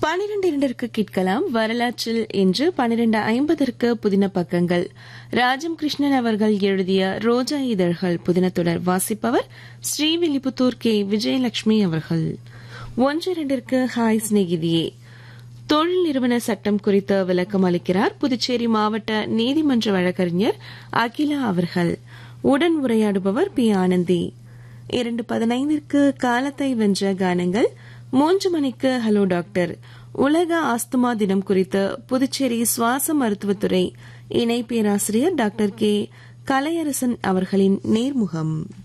பனிரெண்டு இரண்டிற்கு கேட்கலாம் வரலாற்றில் இன்று பனிரெண்டு ஐம்பதற்கு புதின பக்கங்கள் ராஜம் கிருஷ்ணன் அவர்கள் எழுதிய ரோஜா இதழ்கள் புதினத்துடன் வாசிப்பவர் ஸ்ரீவில்லிபுத்தூர் கே விஜயலட்சுமி அவர்கள் ஒன்று இரண்டிற்கு ஹாய் சிநேகிதியே தொழில் நிறுவன சட்டம் குறித்து விளக்கம் அளிக்கிறார் புதுச்சேரி மாவட்ட நீதிமன்ற வழக்கறிஞர் அகிலா அவர்கள் உடன் உரையாடுபவர் பி ஆனந்தி இரண்டு பதினைந்திற்கு காலத்தை வென்ற கானங்கள் மூன்று மணிக்கு ஹலோ டாக்டர் உலக ஆஸ்துமா தினம் குறித்து புதுச்சேரி சுவாச மருத்துவத்துறை இணை பேராசிரியர் டாக்டர் கே கலையரசன் அவர்களின் நேர்முகம்